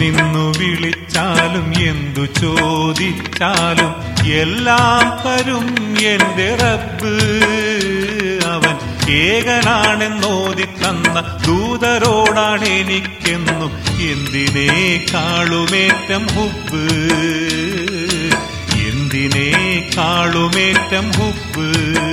നിന്നു വിളിച്ചാലും എന്തു ചോദിച്ചാലും എല്ലാം തരും എന്റെ റബ്ബ് അവൻ ഏകനാണെന്നോതി തന്ന ദൂതരോടാണ് എനിക്കെന്നും എന്തിനേക്കാളുമേറ്റം ഹുബ് എന്തിനേക്കാളുമേറ്റം ഹുബ്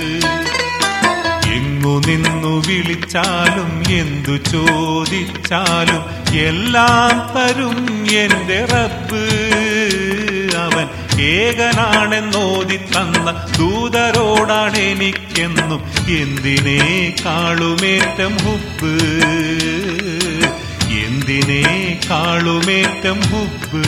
എങ്ങു നിന്നു വിളിച്ചാലും എന്തു ചോദിച്ചാലും എല്ലാം തരും എന്റെ റബ്ബ് അവൻ ഏകനാണെന്നോതി തന്ന ദൂതരോടാണ് എനിക്കെന്നും എന്തിനേക്കാളുമേറ്റം ഹുബ് എന്തിനേക്കാളുമേറ്റം ഹുബ്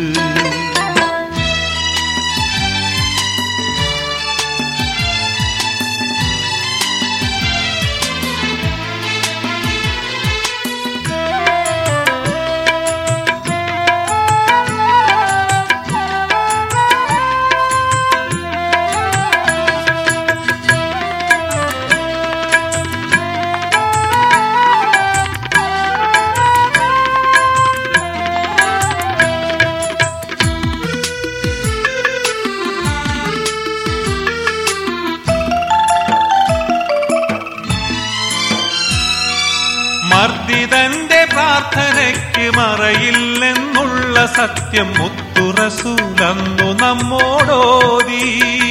മർദ്ദിതന്റെ പ്രാർത്ഥനയ്ക്ക് മറയില്ലെന്നുള്ള സത്യം മുത്തുറസൂലന്നു നമ്മോടോതി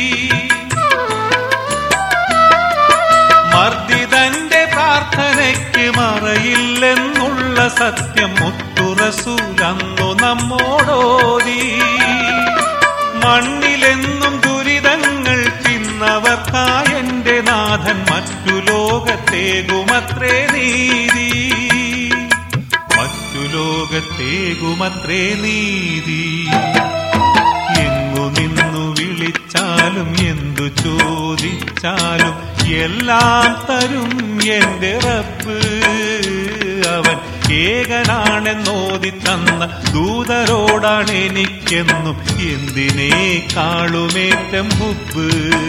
മർദ്ദിതന്റെ പ്രാർത്ഥനയ്ക്ക് മറയില്ലെന്നുള്ള സത്യം മുത്തുറസൂലന്നു നമ്മോടോതി മണ്ണിലെന്നും ദുരിതങ്ങൾ തിന്നവർക്കായെന്റെ നാഥൻ മറ്റു ലോകത്തേകുമത്രേ നീതി മറ്റു ലോകത്തേകുമത്രേ നീതി എങ്ങു നിന്നു വിളിച്ചാലും എന്തു ചോദിച്ചാലും എല്ലാം തരും എന്റെ റബ്ബ് അവൻ ഏകനാണെന്നോതി തന്ന ദൂതരോടാണ് എനിക്കെന്നും എന്തിനേക്കാളുമേറ്റം ഹുബ്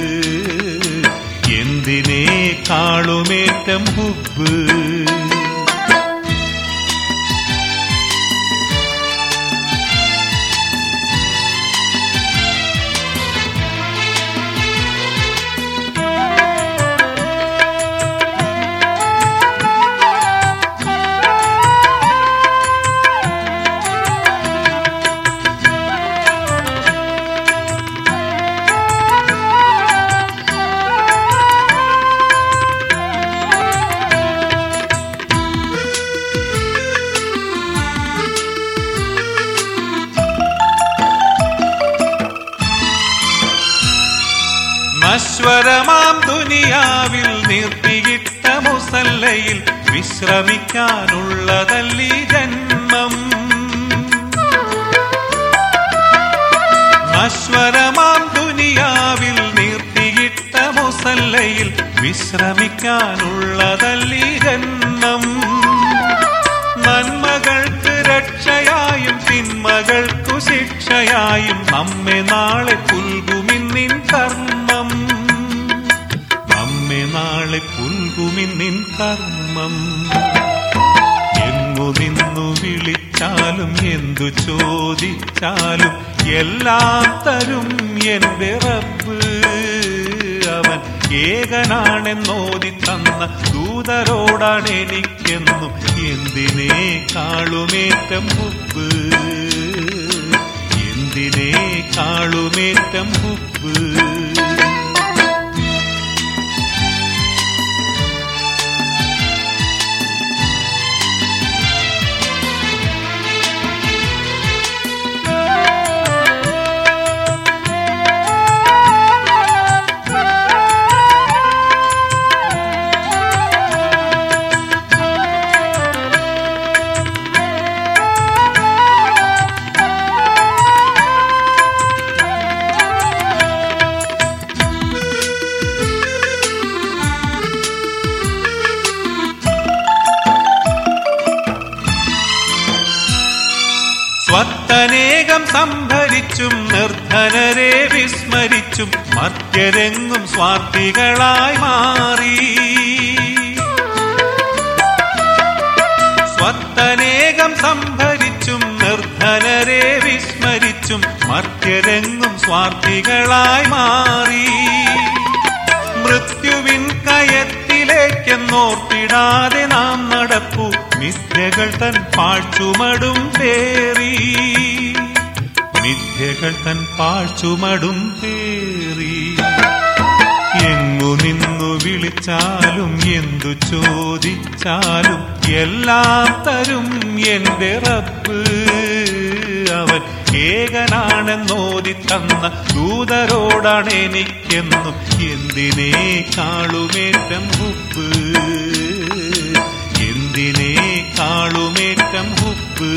എന്തിനേക്കാളുമേറ്റം ഹുബ് നശ്വരമാം ദുനിയാവിൽ നിർത്തിയിട്ട മുസല്ലയിൽ വിശ്രമിക്കാനുള്ളതല്ലീ ജന്മം നശ്വരമാം ദുനിയാവിൽ നിർത്തിയിട്ട മുസല്ലയിൽ വിശ്രമിക്കാനുള്ളതല്ലീ ജന്മം നന്മകൾക്ക് രക്ഷയായും തിന്മകൾക്കു ശിക്ഷയായും നമ്മെ നാളെ പുൽകുമിന്നിൻ കർമ്മം നമ്മെ നാളെ പുൽകുമിന്നിൻ കർമ്മം എങ്ങു നിന്നു വിളിച്ചാലും എന്തു ചോദിച്ചാലും എല്ലാം തരും എന്റെ റബ്ബ് അവൻ ഏകനാണെന്നോതി തന്ന ദൂതരോടാണ് എനിക്കെന്നും എന്തിനേക്കാളുമേറ്റം ഹുബ് എന്തിനേക്കാളുമേറ്റം ഹുബ് സ്വത്തനേകം സംഭരിച്ചും നിർധനരെ വിസ്മരിച്ചും മർത്യരെങ്ങും സ്വാർത്ഥികളായി മാറി സ്വത്തനേകം സംഭരിച്ചും നിർധ വിസ്മരിച്ചും മർത്യരെങ്ങും സ്വാർത്ഥികളായി മാറി മൃത്യുവിൻ കയത്തിലേക്കെന്നോർത്തിടാതെ നാം നടപ്പു മിഥ്യകൾ തൻ പാഴ്ചുമടും പേറി മിഥ്യകൾ തൻ പാഴ്ചുമടും പേറി എങ്ങു നിന്നു വിളിച്ചാലും എന്തു ചോദിച്ചാലും എല്ലാം തരും എന്റെ റബ്ബ് അവൻ ഏകനാണെന്നോതി തന്ന ദൂതരോടാണ് എനിക്കെന്നും എന്തിനേ കാളുമേറ്റം ഹുബ് എന്തിനേ കാളുമേറ്റം ഹുബ്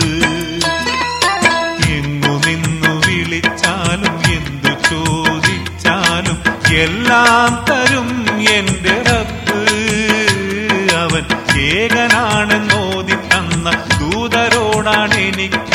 എങ്ങു നിന്നു വിളിച്ചാലും എന്തു ചോദിച്ചാലും എല്ലാം തരും എന്റെ റബ്ബ് അവൻ ഏകനാണെന്നോതി തന്ന ദൂതരോടാണ് എനിക്ക്